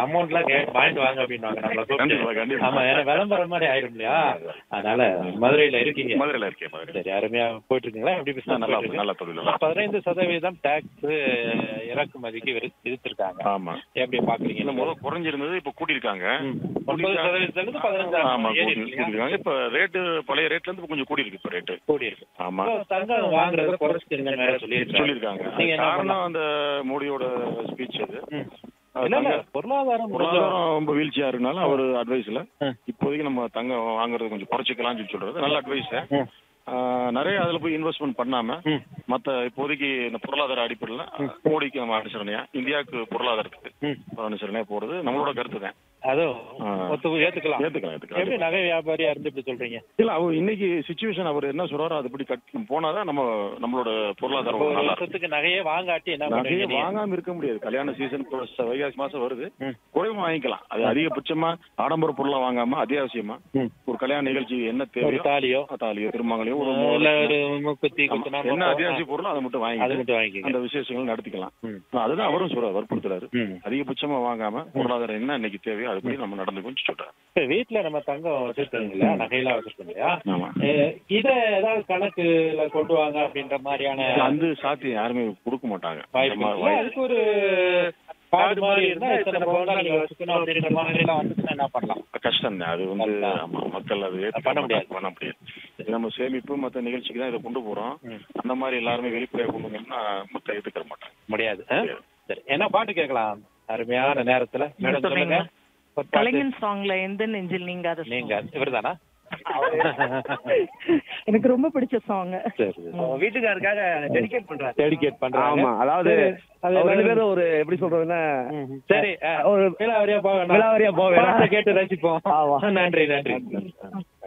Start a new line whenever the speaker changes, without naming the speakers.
அமௌண்ட்லாம் K வாங்கிட்டு வாங்க அப்படின்னுவாங்க நம்மள
கண்டிப்பா,
கூப்பிட்டு
கண்டிப்பா.
ஆமா ஏன்னா விளம்பரம் மாதிரி ஆயிரும் இல்லையா அதனால மதுரையில இருக்கீங்க
மதுரையில இருக்கேன் மதுரை
சரி அருமையா போயிட்டு இருக்கீங்களா எப்படி
ஆ,
business
நல்லா
போயிட்டு இருக்கு?
நல்ல தொழில் நல்லா
பதினைந்து சதவீதம் டாக்ஸ் இறக்குமதிக்கு விதி- விதிச்சிருக்காங்க
ஆமா
எப்படி பாக்குறீங்க
இல்ல முதல் குறைஞ்சிருந்தது இப்ப கூட்டியிருக்காங்க
ம். ஒன்பது சதவீதத்துல இருந்து பதினஞ்சு
ஆமா
ஏறி
கூட்டி-
இருக்கு இல்லையா?
கூட்டியிருக்காங்க இப்ப ரேட்டு பழைய ரேட்ல இருந்து இப்ப கொஞ்சம் கூடி இருக்கு இப்ப ரேட்டு
கூடி இருக்கு
ஆமா
இப்போ தங்கம் வாங்குறத குறைச்சிருங்கன்னு வேற சொல்லியிருக்காங்க
சொல்லியிருக்காங்க
நீங்க என்ன
காரணம் அந்த மோடியோட ஸ்பீச் அது
ம்.
அது
இல்ல இல்ல
தங்க-
பொருளாதாரம் கொஞ்சம்
பொருளாதாரம் ரொம்ப வீழ்ச்சியா இருக்கனால அவர் அட்வைஸ்ல
ம்.
இப்போதைக்கு நம்ம தங்கம் வாங்குறது கொஞ்சம் குறைச்சிக்கலாம்னு சொல்லி சொல்றது நல்ல அட்வைஸ்
ம்.
நிறைய அதுல போய் இன்வெஸ்ட்மெண்ட் பண்ணாம
ம்.
மத்த இப்போதைக்கு இந்த பொருளாதார அடிப்படையில மோடிக்கு நம்ம அனுசரணையா இந்தியாவுக்கு பொருளாதாரத்துக்கு
ம்.
அனுசரணையா போறது நம்மளோட கருத்து தான்
அதுவும்
ஆ.
ஒத்து ஏத்துக்கலாம்
ஏத்துக்கலாம் ஏத்துக்கலாம்
எப்படி நகை வியாபாரியா இருந்து இப்படி சொல்றீங்க
இல்ல அவர் இன்னைக்கு சுச்சுவேஷன் அவர் என்ன சொல்றாரோ அதுபடி கட் போனாதான் நம்ம நம்மளோட பொருளாதாரம்
ஒரு
நல்லா இருக்கும்
வருஷத்துக்கு நகையே வாங்காட்டி என்ன
நகையை
பண்ணுவீங்க நீங்க?
வாங்காம இருக்க முடியாது கல்யாண சீசன் வைகாசி மாசம் வருது
ம்.
குறைவா வாங்கிக்கலாம் அது அதிகபட்சமா ஆடம்பர பொருளா வாங்காம அத்தியாவசியமா
ம்.
ஒரு கல்யாண நிகழ்ச்சி என்ன
ஒரு
தேவையோ
தாலியோ
தாலியோ திருமங்கலையோ ஒரு
இல்ல
மோதிரம்,
ஒரு மூக்குத்தி
ஆமா.
குத்துனா
என்ன
மொத்தம்,
அத்தியாவசிய பொருளோ அதை மட்டும்
அது
வாங்கி
மட்டும் வாங்கிக்கங்க
அந்த விசேஷங்கள் நடத்திக்கலாம்
ம்.
அதுதான் அவரும் சொல்றாரு வற்புறுத்துறாரு
ம்.
அதிகபட்சமா வாங்காம பொருளாதாரம் என்ன இன்னைக்கு தேவையோ அதுபடி நம்ம நடந்துக்கணும்னு சொல்றாரு
இப்ப வீட்டுல நம்ம தங்கம் வச்சிருக்கோம் இல்லையா நகையெல்லாம் வச்சிருக்கோம் இல்லையா
ஆமா
அஹ் இத ஏதாவது கணக்குல கொண்டு வாங்க அப்படின்ற மாதிரியான
அந்த சாத்தியம் யாருமே கொடுக்க மாட்டாங்க இந்த
வாய்ப்பு
மாதிரி
இல்ல,
வாய்ப்பு.
அதுக்கு ஒரு கார்டு மாதிரி இருந்தா இத்தனை பவுன் தான் நீங்க வச்சுக்கணும் அப்படின்ற மாதிரி எல்லாம் வந்துச்சுன்னா என்ன பண்ணலாம்
கஷ்டம் தான் அது வந்து
அதுதான்.
ஆமா மக்கள் அது ஏத்துக்க
பண்ண முடியாது.
மாட்டாங்க, பண்ண முடியாது இது நம்ம சேமிப்பு மத்த நிகழ்ச்சிக்கு தான் இதை கொண்டு போறோம்
ம்.
அந்த மாதிரி எல்லாருமே வெளிப்படையா கொண்டு வந்தோம்னா மக்கள் ஏத்துக்க மாட்டாங்க
முடியாது ஆ? சரி என்ன பாட்டு கேட்கலாம் அருமையான நேரத்துல மேடம்
சொல்றீங்க.
சொல்லுங்க ஒரு பாட்டு.
கலைஞன் சாங்ல எந்த நெஞ்சில் நீங்க அதை
நீங்க இவர்தானா
எனக்கு ரொம்ப பிடிச்ச சாங்
சரி சரி.
வீட்டுக்காருக்காக டெடிகேட் பண்றாரு
டெடிகேட் பண்றாங்க
ஆமா அதாவது
அது
அவர் ரெண்டு
எல்லாரும்
பேரும் ஒரு எப்படி சொல்றதுன்னா
ம், சரி ஆ,
ஒரு
விலாவரியா போக வேண்டாம்.
விலாவரியா போக வேண்டாம்.
பாட்டை கேட்டு ரசிப்போம்
ஆமா.
நன்றி நன்றி